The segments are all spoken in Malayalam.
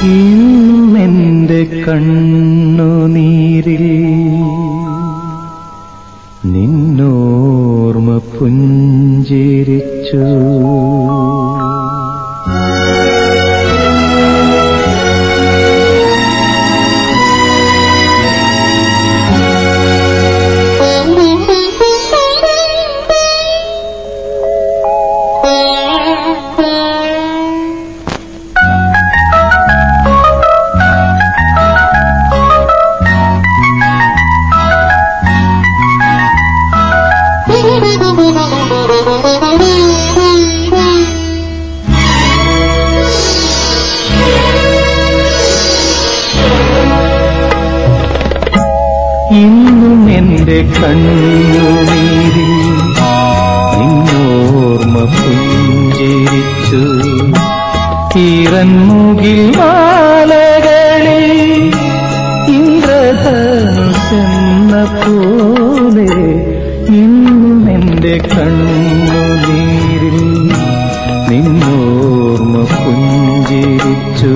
ഇന്നെന്റെ കണ്ണുനീരിൽ നിന്നോർമ്മ പുഞ്ചിരിച്ചു ഇന്നും എന്റെ കണ്ണുനീരിൽ നിന്നോർമ്മ പുഞ്ചിരിച്ചു ഈറൻമുകിൽ മാലകളിൽ ഇന്ദ്രധനുസെന്ന പോലെ ഇന്നും എന്റെ കണ്ണുനീരിൽ നിന്നോർമ്മ പുഞ്ചിരിച്ചു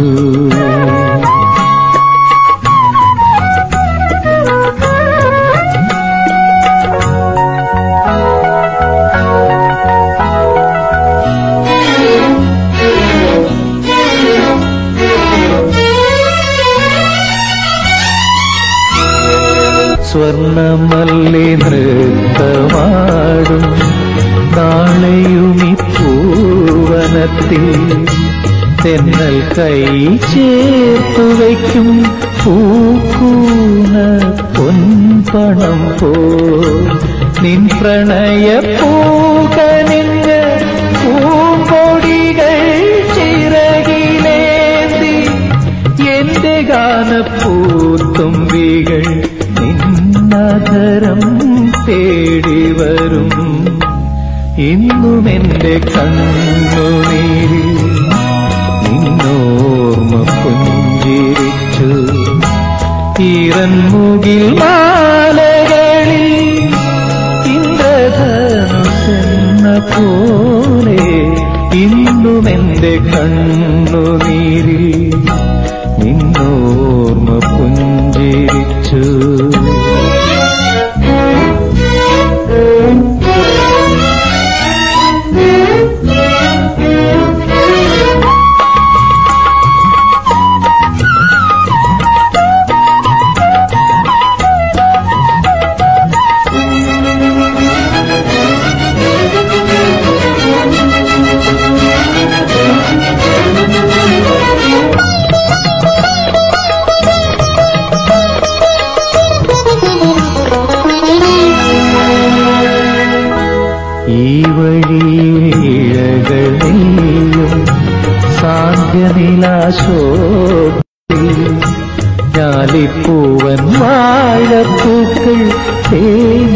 സ്വർണമല്ലി നൃത്തമാടും നാളെയുമി പൂവനത്തിൽ തെന്നൽ കൈ ചേർത്തു വയ്ക്കും പൂക്കൂന പൊൻപണം പോ നിൻ പ്രണയ പൂകനിഞ്ഞ് പൂമ്പൊടികൾ ചിറകിലേന്തി എന്റെ ഗാനപ്പൂത്തുമ്പികൾ നിന്നധരം തേടി വരും ഇന്നും എന്റെ കണ്ണുനീരിൽ നിന്നോർമ്മ പുഞ്ചിരിച്ചു ഈറൻമുകിൽ മാലകളിൽ ഇന്ദ്രധനുസെന്ന പോലെ ഇന്നും എന്റെ കണ്ണുനീരിൽ നിന്നോർമ്മ പുഞ്ചിരിച്ചു ഈ വഴിയിഴകളിലും സാന്ധ്യനിലാശോഭിൽ ഞാലിപ്പൂവൻ വാഴപ്പൂക്കൾ തേൻ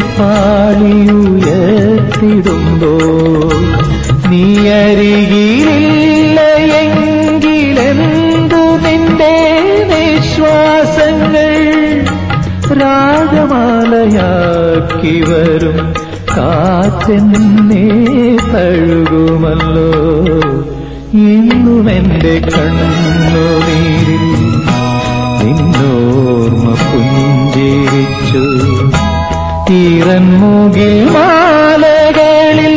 പാളിയുയർത്തിടുമ്പോ നീ അരികിലില്ല എങ്കിലെന്തു നിന്റെ നിശ്വാസങ്ങൾ രാഗമാലയാക്കി വരും കാറ്റെന്നെ തഴുകുമല്ലോ ഇന്നും എന്റെ കണ്ണുനീരിൽ നിന്നോർമ്മ പുഞ്ചിരിച്ചു ഈറൻമുകിൽ മാലകളിൽ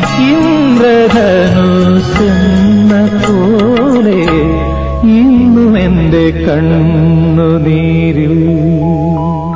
ഇന്ദ്രധനുസെന്ന പോലെ ഇന്നും എന്റെ കണ്ണുനീരിൽ